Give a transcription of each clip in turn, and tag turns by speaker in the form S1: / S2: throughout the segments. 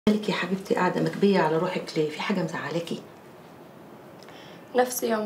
S1: مالك يا حبيبتي قاعدة مكبية على روحك ليه؟ في حاجة مزعلاكي؟
S2: نفسي ياما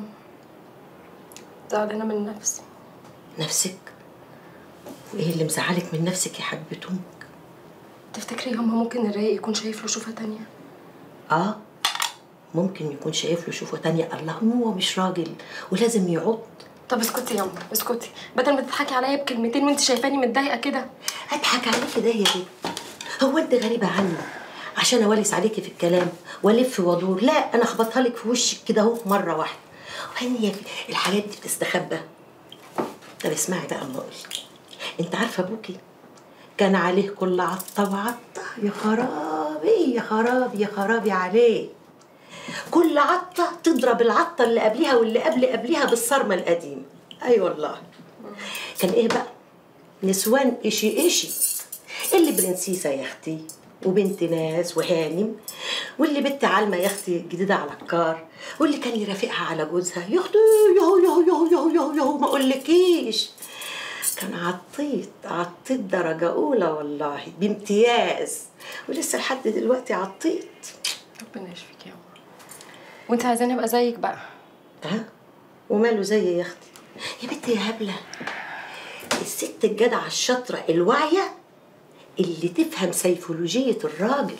S2: زعلانة من نفسي
S1: نفسك؟ وإيه اللي مزعلك من نفسك يا حبيبة أمك؟
S2: تفتكري ياما ممكن الرايق يكون شايف له شوفة تانية
S1: آه ممكن يكون شايف له شوفة تانية الله هو مش راجل ولازم يعض
S2: طب اسكتي ياما اسكتي بدل ما تضحكي عليا بكلمتين وانت شايفاني متضايقة كده
S1: أضحك عليكي ده يا بنت هو أنت غريبة عني عشان أولس عليكي في الكلام وألف وأدور لا أنا أخبطها لك في وشك كده أهو مرة واحدة وهن يا الحاجات دي بتستخبى طب اسمعي بقى الله أقولك أنت عارفة أبوكي كان عليه كل عطة وعطة يا خرابي يا خرابي يا خرابي عليه كل عطة تضرب العطة اللي قبلها واللي قبل قبلها بالصرمة القديمة أي أيوة والله كان إيه بقى نسوان إشي إشي اللي برنسيسة يا أختي وبنت ناس وهانم واللي بنت عالمة يا أختي جديدة على الكار واللي كان يرافقها على جوزها يا أختي يهو يهو يهو يهو يهو يهو ما أقولكيش كان عطيت عطيت درجة أولى والله بامتياز ولسه لحد دلوقتي عطيت
S2: ربنا يشفيك ياما وانت عايزاني ابقى زيك بقى
S1: ها وماله زي يا اختي يا بنتي يا هبله الست الجدعه الشاطره الواعيه اللي تفهم سيفولوجيه الراجل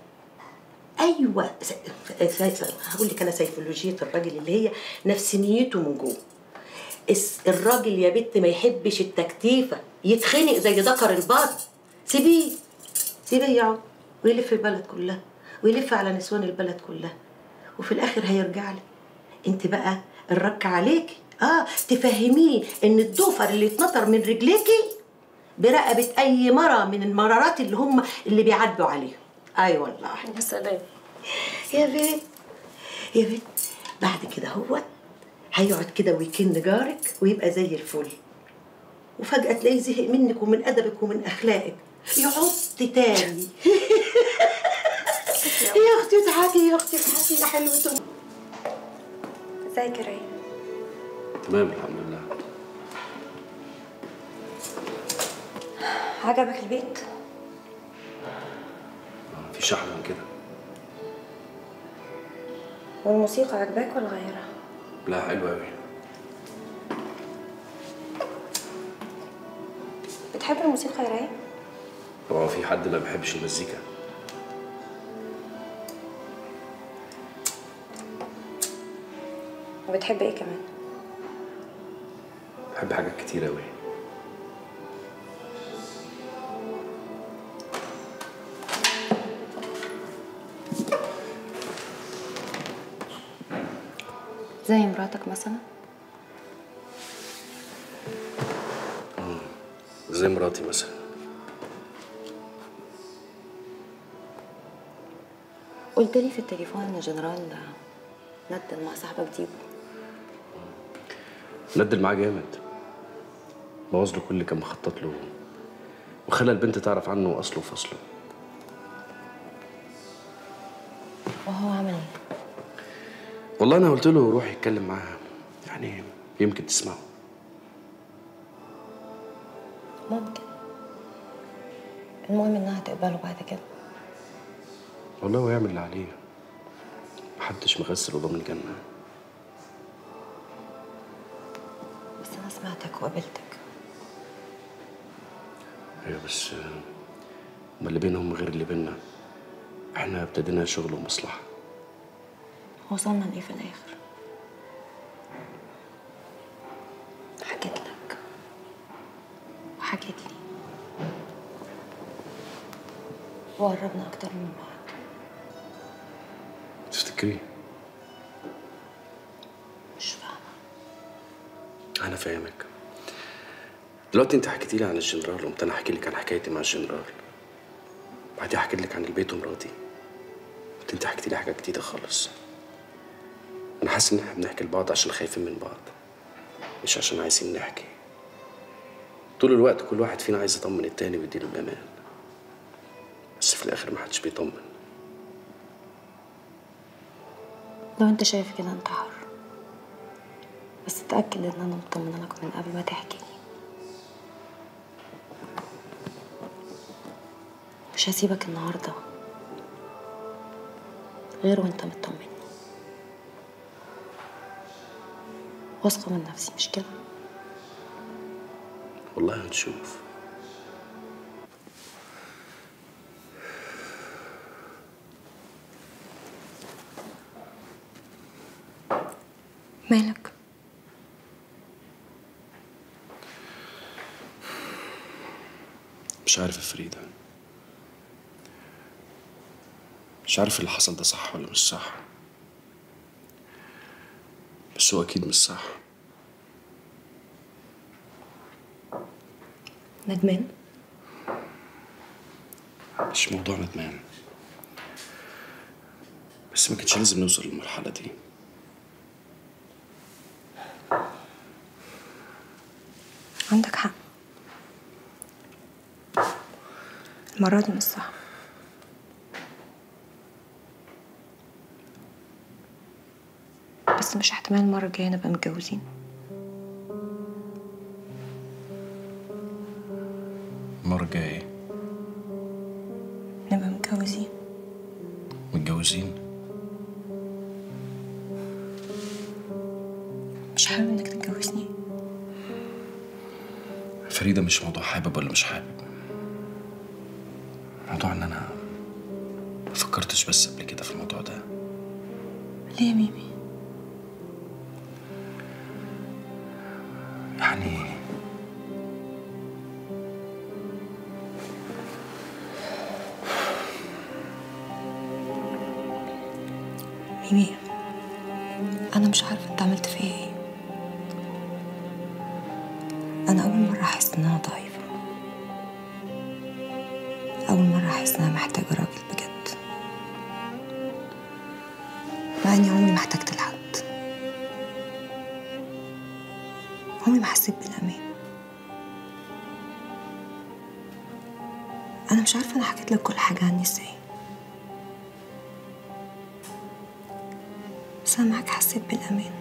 S1: ايوه س... س... س... هقول لك انا سيفولوجيه الراجل اللي هي نفسانيته من جوه الس- الراجل يا بنت ما يحبش التكتيفه يتخنق زي ذكر البر سيبيه سيبيه يقعد ويلف البلد كلها ويلف على نسوان البلد كلها وفي الاخر هيرجع لك انت بقى الرك عليكي اه تفهميه ان الضفر اللي اتنطر من رجليكي برقبه اي مره من المرارات اللي هم اللي بيعدوا عليهم اي أيوة والله
S2: يا سلام
S1: يا بنت يا بنت بعد كده هو هيقعد كده ويكن جارك ويبقى زي الفل وفجأة تلاقيه زهق منك ومن أدبك ومن أخلاقك يعض تاني يا أختي اضحكي يا أختي اضحكي يا حلوة
S3: ازيك يا ريم
S4: تمام الحمد لله
S3: عجبك البيت
S4: آه، في شحن من كده
S3: والموسيقى عجباك ولا غيرها
S4: لا حلو قوي
S3: بتحب الموسيقى يا ريم
S4: هو في حد ما بيحبش المزيكا
S3: وبتحب ايه كمان
S4: بحب حاجات كتير قوي
S3: زي مراتك مثلا
S4: زي مراتي مثلا
S3: قلت لي في التليفون ان جنرال ندل مع صاحبك ديبو
S4: ندل معاه جامد بوظ له كل اللي كان مخطط له وخلى البنت تعرف عنه اصله وفصله
S3: وهو عمل ايه
S4: والله انا قلت له روح يتكلم معاها يعني يمكن تسمعه
S3: ممكن المهم انها تقبله بعد كده
S4: والله هو يعمل اللي عليه محدش مغسل وضامن الجنه
S3: بس انا سمعتك وقابلتك
S4: ايوه بس آه، هما اللي بينهم غير اللي بينا احنا ابتدينا شغل ومصلحه
S3: وصلنا لايه في الاخر حكيت لك وحكيت لي وقربنا اكتر من بعض
S4: تفتكري
S3: مش فاهمه
S4: انا فاهمك دلوقتي انت حكيتي لي عن الجنرال وقمت انا احكي لك عن حكايتي مع الجنرال بعدين حكيت لك عن البيت ومراتي قلت انت حكيتي لي حاجه جديده خالص انا حاسس ان احنا بنحكي لبعض عشان خايفين من بعض مش عشان عايزين نحكي طول الوقت كل واحد فينا عايز يطمن التاني ويديله الامان بس في الاخر محدش بيطمن
S3: لو انت شايف كده انت حر بس اتاكد ان انا مطمنه لك من قبل ما تحكي لي مش هسيبك النهارده غير وانت مطمني واثقة من نفسي مش كده
S4: والله هنشوف
S2: مالك
S4: مش عارف يا فريدة مش عارف اللي حصل ده صح ولا مش صح بس هو أكيد مش صح
S2: ندمان
S4: مش موضوع ندمان بس ما كانش لازم نوصل للمرحلة دي
S2: عندك حق المرة دي مش صح بس مش احتمال المرة الجاية نبقى متجوزين
S4: المرة الجاية
S2: نبقى متجوزين
S4: متجوزين
S2: مش حابب انك تتجوزني
S4: فريدة مش موضوع حابب ولا مش حابب موضوع ان انا ما فكرتش بس قبل كده في الموضوع ده
S2: ليه يا ميمي
S4: يعني
S2: ميمي انا مش عارفه انت عملت فيا ايه انا اول مره احس ان انا ضعيفه اول مره احس ان انا محتاجه راجل بجد مع اني عمري ما احتجت لحد عمري ما حسيت بالامان انا مش عارفه انا حكيت لك كل حاجه عني ازاي بس أنا معاك حسيت بالأمان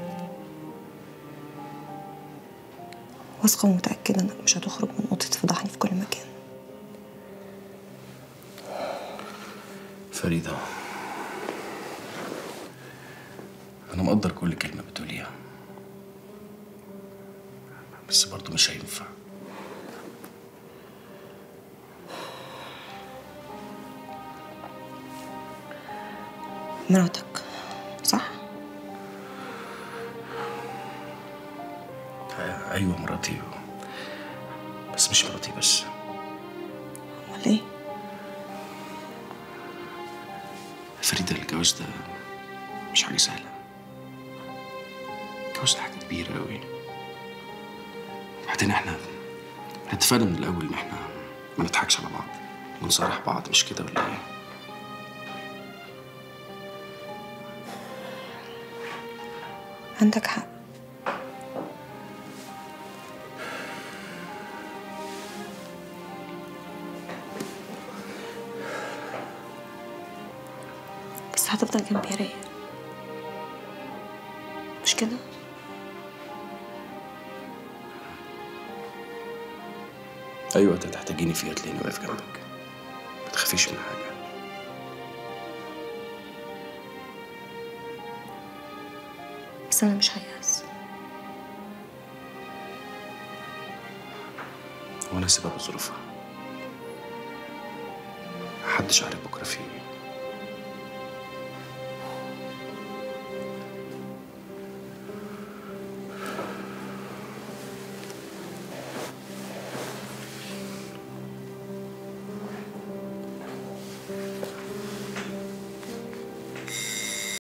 S2: واثقة ومتأكدة إنك مش هتخرج من أوضة تفضحني في كل مكان
S4: فريدة أنا مقدر كل كلمة بتقوليها بس برضه مش هينفع
S2: مراتك صح؟
S4: آه، أيوة مراتي بس مش مراتي بس
S2: أمال إيه؟
S4: فريدة الجواز ده مش حاجة سهلة الجواز ده حاجة كبيرة أوي وبعدين احنا احنا اتفقنا من الأول إن احنا ما نضحكش على بعض ونصارح بعض مش كده ولا إيه؟
S2: عندك حق بس هتفضل جنبي يا ريا مش كده؟
S4: أي وقت هتحتاجيني فيه هتلاقيني واقف جنبك ما تخافيش من حاجة
S2: بس أنا مش هيأس
S4: وأنا سبب ظروفها محدش عارف بكرة في إيه